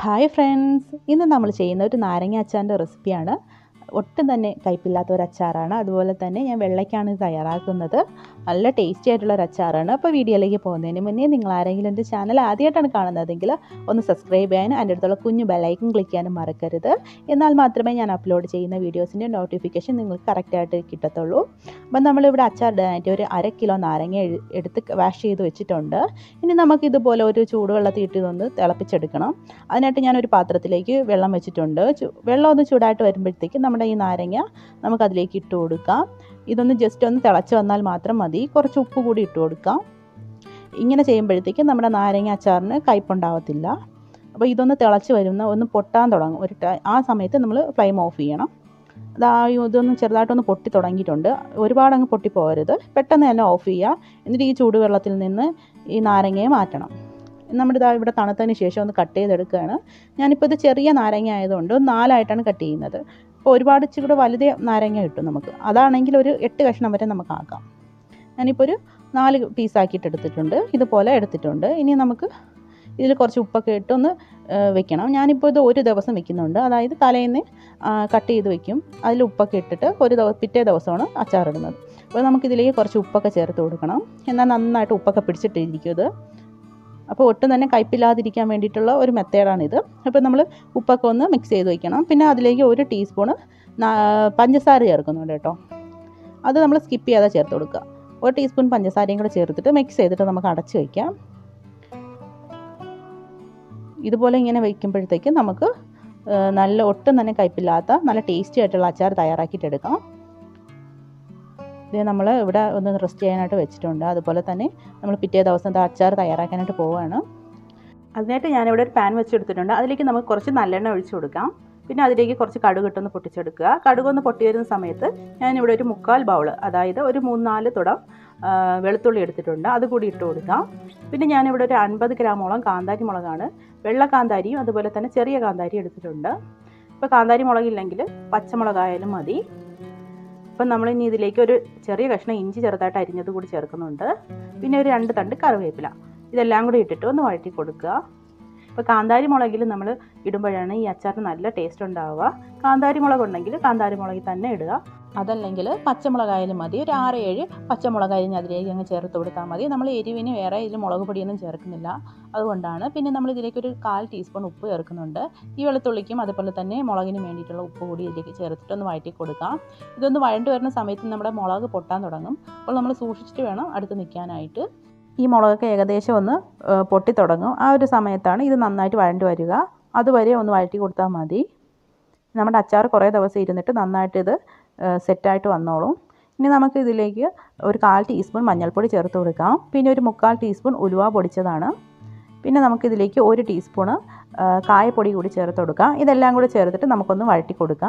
hi friends ഇന്ന് നമ്മൾ ചെയ്യുന്ന ഒരു നാരങ്ങ അച്ചാറിൻ്റെ റെസിപ്പിയാണ് ഒട്ടും തന്നെ കയ്പില്ലാത്ത ഒരു അച്ചാറാണ് അതുപോലെ തന്നെ ഞാൻ വെള്ളയ്ക്കാണ് ഇത് തയ്യാറാക്കുന്നത് നല്ല ടേസ്റ്റി ആയിട്ടുള്ള ഒരു അച്ചാറാണ് അപ്പോൾ വീഡിയോയിലേക്ക് പോകുന്നതിന് മുന്നേ നിങ്ങൾ ആരെങ്കിലും എൻ്റെ ചാനൽ ആദ്യമായിട്ടാണ് കാണുന്നതെങ്കിൽ ഒന്ന് സബ്സ്ക്രൈബ് ചെയ്യാനും അതിൻ്റെ അടുത്തുള്ള കുഞ്ഞു ബെല്ലൈക്കൺ ക്ലിക്ക് ചെയ്യാനും മറക്കരുത് എന്നാൽ മാത്രമേ ഞാൻ അപ്ലോഡ് ചെയ്യുന്ന വീഡിയോസിൻ്റെ നോട്ടിഫിക്കേഷൻ നിങ്ങൾക്ക് കറക്റ്റായിട്ട് കിട്ടത്തുള്ളൂ അപ്പം നമ്മളിവിടെ അച്ചാറിടാനായിട്ട് ഒരു അര കിലോ നാരങ്ങ എഴു- എടുത്ത് വാഷ് ചെയ്ത് വെച്ചിട്ടുണ്ട് ഇനി നമുക്ക് ഇതുപോലെ ഒരു ചൂടുവെള്ളത്തിൽ ഇട്ട് ഇതൊന്ന് തിളപ്പിച്ചെടുക്കണം അതിനായിട്ട് ഞാനൊരു പാത്രത്തിലേക്ക് വെള്ളം വെച്ചിട്ടുണ്ട് ചു- വെള്ളം ഒന്ന് ചൂടായിട്ട് വരുമ്പോഴത്തേക്ക് നമ്മുടെ ഈ നാരങ്ങ നമുക്കതിലേക്ക് ഇട്ട് കൊടുക്കാം ഇതൊന്ന് ജസ്റ്റ് ഒന്ന് തിളച്ച് വന്നാൽ മാത്രം മതി കുറച്ച് ഉപ്പ് കൂടി ഇട്ട് കൊടുക്കാം ഇങ്ങനെ ചെയ്യുമ്പോഴത്തേക്ക് നമ്മുടെ നാരങ്ങ അച്ചാറിന് കയ്പുണ്ടാവത്തില്ല അപ്പോൾ ഇതൊന്ന് തിളച്ച് വരുന്ന ഒന്ന് പൊട്ടാൻ തുടങ്ങും ഒരു ടൈ- ആ സമയത്ത് നമ്മൾ ഫ്ലെയിം ഓഫ് ചെയ്യണം അതാ ഇതൊന്ന് ചെറുതായിട്ടൊന്ന് പൊട്ടി തുടങ്ങിയിട്ടുണ്ട് ഒരുപാട് അങ്ങ് പൊട്ടിപ്പോകരുത് പെട്ടെന്ന് തന്നെ ഓഫ് ചെയ്യുക എന്നിട്ട് ഈ ചൂടുവെള്ളത്തിൽ നിന്ന് ഈ നാരങ്ങയെ മാറ്റണം നമ്മുടെ ഇതാ ഇവിടെ തണുത്തതിന് ശേഷം ഒന്ന് കട്ട് ചെയ്തെടുക്കുകയാണ് ഞാനിപ്പോൾ ഇത് ചെറിയ നാരങ്ങ ആയതുകൊണ്ട് ഒന്ന് നാലായിട്ടാണ് കട്ട് ചെയ്യുന്നത് അപ്പോൾ ഒരുപാട് ഇച്ചിരി കൂടെ വലുതേ നാരങ്ങ കിട്ടും നമുക്ക് അതാണെങ്കിൽ ഒരു എട്ട് കഷ്ണം വരെ നമുക്ക് ആക്കാം ഞാനിപ്പോൾ ഒരു നാല് പീസാക്കിയിട്ട് എടുത്തിട്ടുണ്ട് ഇതുപോലെ എടുത്തിട്ടുണ്ട് ഇനി നമുക്ക് ഇതിൽ കുറച്ച് ഉപ്പൊക്കെ ഇട്ടൊന്ന് ആ, വെക്കണം ഞാനിപ്പോൾ ഇത് ഒരു ദിവസം വെക്കുന്നുണ്ട് അതായത് തലേന്ന് കട്ട് ചെയ്ത് വെക്കും അതിൽ ഉപ്പൊക്കെ ഇട്ടിട്ട് ഒരു ദിവസം പിറ്റേ ദിവസമാണ് അച്ചാറിടുന്നത് അപ്പോൾ നമുക്കിതിലേക്ക് കുറച്ച് ഉപ്പൊക്കെ ചേർത്ത് കൊടുക്കണം എന്നാൽ നന്നായിട്ട് ഉപ്പൊക്കെ പിടിച്ചിട്ടിരിക്കും ഇത് അപ്പോൾ ഒട്ടും തന്നെ കയ്പില്ലാതിരിക്കാൻ വേണ്ടിയിട്ടുള്ള ഒരു മെത്തേഡാണിത് അപ്പോൾ നമ്മൾ ഉപ്പൊക്കെ ഒന്ന് മിക്സ് ചെയ്ത് വയ്ക്കണം പിന്നെ അതിലേക്ക് ഒരു ടീസ്പൂണ് പഞ്ചസാര ചേർക്കുന്നുണ്ട് കേട്ടോ അത് നമ്മൾ സ്കിപ്പ് ചെയ്യാതെ ചേർത്ത് കൊടുക്കുക ഒരു ടീസ്പൂൺ പഞ്ചസാരയും കൂടെ ചേർത്തിട്ട് മിക്സ് ചെയ്തിട്ട് നമുക്ക് അടച്ച് വയ്ക്കാം ഇതുപോലെ ഇങ്ങനെ വയ്ക്കുമ്പോഴത്തേക്ക് നമുക്ക് ആ, നല്ല ഒട്ടും തന്നെ കയ്പില്ലാത്ത നല്ല ടേസ്റ്റി ആയിട്ടുള്ള അച്ചാർ തയ്യാറാക്കിയിട്ട് എടുക്കാം ഇത് നമ്മൾ ഇവിടെ ഒന്ന് റെസ്റ്റ് ചെയ്യാനായിട്ട് വെച്ചിട്ടുണ്ട് അതുപോലെ തന്നെ നമ്മൾ പിറ്റേ ദിവസം ദാ അച്ചാർ തയ്യാറാക്കാനായിട്ട് പോവുകയാണ് അതിനായിട്ട് ഞാനിവിടെ ഒരു പാൻ വെച്ചെടുത്തിട്ടുണ്ട് അതിലേക്ക് നമുക്ക് കുറച്ച് നല്ലെണ്ണ ഒഴിച്ചു കൊടുക്കാം പിന്നെ അതിലേക്ക് കുറച്ച് കടുക് ഇട്ടൊന്ന് പൊട്ടിച്ചെടുക്കുക കടുക് ഒന്ന് പൊട്ടി വരുന്ന സമയത്ത് ഞാനിവിടെ ഒരു മുക്കാൽ ബൗൾ അതായത് ഒരു മൂന്നാല് തുടം ആ, വെളുത്തുള്ളി എടുത്തിട്ടുണ്ട് അത് കൂടി ഇട്ട് കൊടുക്കാം പിന്നെ ഞാനിവിടെ ഒരു അൻപത് ഗ്രാമോളം കാന്താരി മുളകാണ് വെള്ള കാന്താരിയും അതുപോലെ തന്നെ ചെറിയ കാന്താരിയും എടുത്തിട്ടുണ്ട് ഇപ്പോൾ കാന്താരി മുളകില്ലെങ്കിൽ പച്ചമുളകായാലും മതി അപ്പം നമ്മൾ ഇനി ഇതിലേക്ക് ഒരു ചെറിയ കഷ്ണം ഇഞ്ചി ചെറുതായിട്ട് അരിഞ്ഞത് കൂടി ചേർക്കുന്നുണ്ട് പിന്നെ ഒരു രണ്ട് തണ്ട് കറിവേപ്പില ഇതെല്ലാം കൂടി ഇട്ടിട്ട് ഒന്ന് വഴറ്റി കൊടുക്കുക ഇപ്പോൾ കാന്താരി മുളകിൽ നമ്മൾ ഇടുമ്പോഴാണ് ഈ അച്ചാറിന് നല്ല ടേസ്റ്റ് ഉണ്ടാവുക കാന്താരി മുളക് ഉണ്ടെങ്കിൽ കാന്താരി മുളകിൽ തന്നെ ഇടുക അതല്ലെങ്കിൽ പച്ചമുളകായാലും മതി ഒരു ആറ് ഏഴ് പച്ചമുളകായാലും അതിലേക്ക് അങ്ങ് ചേർത്ത് കൊടുത്താൽ മതി നമ്മൾ എരിവിന് വേറെ ഇതിൽ മുളക് പൊടിയൊന്നും ചേർക്കുന്നില്ല അതുകൊണ്ടാണ് പിന്നെ നമ്മൾ ഇതിലേക്ക് ഒരു കാൽ ടീസ്പൂൺ ഉപ്പ് ചേർക്കുന്നുണ്ട് ഈ വെളുത്തുള്ളിക്കും അതുപോലെ തന്നെ മുളകിന് വേണ്ടിയിട്ടുള്ള ഉപ്പ് കൂടി ഇതിലേക്ക് ചേർത്തിട്ട് ഒന്ന് വഴറ്റി കൊടുക്കാം ഇതൊന്ന് വഴണ്ട് വരുന്ന സമയത്ത് നമ്മുടെ മുളക് പൊട്ടാൻ തുടങ്ങും അപ്പോൾ നമ്മൾ സൂക്ഷിച്ചിട്ട് വേണം അടുത്ത് നിൽക്കാനായിട്ട് ഈ മുളകൊക്കെ ഏകദേശം ഒന്ന് ഏഹ്, പൊട്ടി തുടങ്ങും ആ ഒരു സമയത്താണ് ഇത് നന്നായിട്ട് വഴണ്ട് വരിക അതുവരെ ഒന്ന് വഴറ്റി കൊടുത്താൽ മതി നമ്മുടെ അച്ചാർ കുറേ ദിവസം ഇരുന്നിട്ട് നന്നായിട്ട് ഇത് ഏഹ്, സെറ്റായിട്ട് വന്നോളും ഇനി നമുക്ക് ഇതിലേക്ക് ഒരു കാൽ ടീസ്പൂൺ മഞ്ഞൾപ്പൊടി ചേർത്ത് കൊടുക്കാം പിന്നെ ഒരു മുക്കാൽ ടീസ്പൂൺ ഉലുവ പൊടിച്ചതാണ് പിന്നെ നമുക്കിതിലേക്ക് ഒരു ടീസ്പൂണ് ഏഹ്, കായപ്പൊടി കൂടി ചേർത്ത് കൊടുക്കാം ഇതെല്ലാം കൂടി ചേർത്തിട്ട് നമുക്കൊന്ന് വഴറ്റി കൊടുക്കാം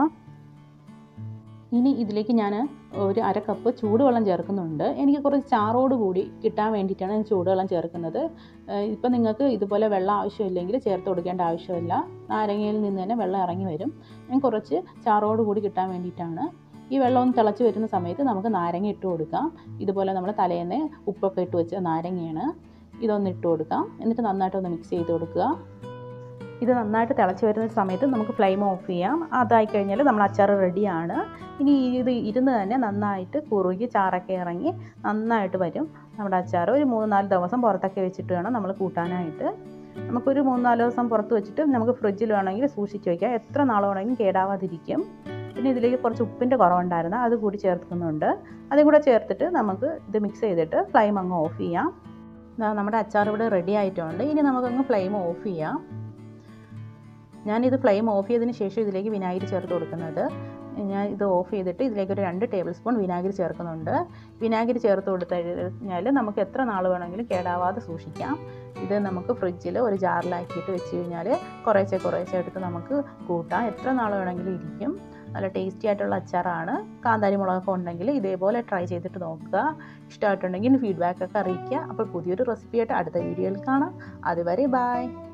ഇനി ഇതിലേക്ക് ഞാൻ ഒരു അര കപ്പ് ചൂടുവെള്ളം ചേർക്കുന്നുണ്ട് എനിക്ക് കുറച്ച് ചാറോട് കൂടി കിട്ടാൻ വേണ്ടിയിട്ടാണ് ഞാൻ ചൂടുവെള്ളം ചേർക്കുന്നത് ഇപ്പം നിങ്ങൾക്ക് ഇതുപോലെ വെള്ളം ആവശ്യമില്ലെങ്കിൽ ചേർത്ത് കൊടുക്കേണ്ട ആവശ്യമില്ല നാരങ്ങയിൽ നിന്ന് തന്നെ വെള്ളം ഇറങ്ങി വരും ഞാൻ കുറച്ച് ചാറോട് കൂടി കിട്ടാൻ വേണ്ടിയിട്ടാണ് ഈ വെള്ളം ഒന്ന് തിളച്ച് വരുന്ന സമയത്ത് നമുക്ക് നാരങ്ങ ഇട്ട് കൊടുക്കാം ഇതുപോലെ നമ്മൾ തലേന്ന് ഉപ്പൊക്കെ ഇട്ട് വെച്ച നാരങ്ങയാണ് ഇതൊന്ന് ഇട്ട് കൊടുക്കാം എന്നിട്ട് നന്നായിട്ടൊന്ന് മിക്സ് ചെയ്ത് കൊടുക്കുക ഇത് നന്നായിട്ട് തിളച്ച് വരുന്ന സമയത്ത് നമുക്ക് ഫ്ലെയിം ഓഫ് ചെയ്യാം അതായി കഴിഞ്ഞാൽ നമ്മൾ അച്ചാർ റെഡിയാണ് ഇനി ഇത് ഇരുന്ന് തന്നെ നന്നായിട്ട് കുറുകി ചാറൊക്കെ ഇറങ്ങി നന്നായിട്ട് വരും നമ്മുടെ അച്ചാർ ഒരു മൂന്ന് നാല് ദിവസം പുറത്തൊക്കെ വെച്ചിട്ട് വേണം നമ്മൾ കൂട്ടാനായിട്ട് നമുക്കൊരു മൂന്ന് നാല് ദിവസം പുറത്ത് വെച്ചിട്ട് നമുക്ക് ഫ്രിഡ്ജിൽ വേണമെങ്കിൽ സൂക്ഷിച്ച് വയ്ക്കാം എത്ര നാൾ വേണമെങ്കിലും കേടാവാതിരിക്കും പിന്നെ ഇതിലേക്ക് കുറച്ച് ഉപ്പിൻ്റെ കുറവുണ്ടായിരുന്നു അത് കൂടി ചേർക്കുന്നുണ്ട് അതും കൂടെ ചേർത്തിട്ട് നമുക്ക് ഇത് മിക്സ് ചെയ്തിട്ട് ഫ്ലെയിം അങ്ങ് ഓഫ് ചെയ്യാം ദാ നമ്മുടെ അച്ചാർ ഇവിടെ റെഡി ആയിട്ടുണ്ട് ഇനി നമുക്കങ്ങ് ഫ്ലെയിം ഓഫ് ചെയ്യാം ഞാനിത് ഫ്ലെയിം ഓഫ് ചെയ്തതിന് ശേഷം ഇതിലേക്ക് വിനാഗിരി ചേർത്ത് കൊടുക്കുന്നത് ഞാൻ ഇത് ഓഫ് ചെയ്തിട്ട് ഇതിലേക്ക് ഒരു രണ്ട് ടേബിൾ സ്പൂൺ വിനാഗിരി ചേർക്കുന്നുണ്ട് വിനാഗിരി ചേർത്ത് കൊടുത്തു കഴിഞ്ഞാൽ നമുക്ക് എത്ര നാൾ വേണമെങ്കിലും കേടാവാതെ സൂക്ഷിക്കാം ഇത് നമുക്ക് ഫ്രിഡ്ജിൽ ഒരു ജാറിലാക്കിയിട്ട് വെച്ച് കഴിഞ്ഞാൽ കുറേശ്ശെ കുറേശ്ശെ എടുത്ത് നമുക്ക് കൂട്ടാം എത്ര നാൾ വേണമെങ്കിലും ഇരിക്കും നല്ല ടേസ്റ്റി ആയിട്ടുള്ള അച്ചാറാണ് കാന്താരി മുളകൊക്കെ ഉണ്ടെങ്കിൽ ഇതേപോലെ ട്രൈ ചെയ്തിട്ട് നോക്കുക ഇഷ്ടമായിട്ടുണ്ടെങ്കിൽ ഫീഡ്ബാക്ക് ഒക്കെ അറിയിക്കുക അപ്പോൾ പുതിയൊരു റെസിപ്പിയായിട്ട് അടുത്ത വീഡിയോയിൽ കാണാം അതുവരെ ബായ്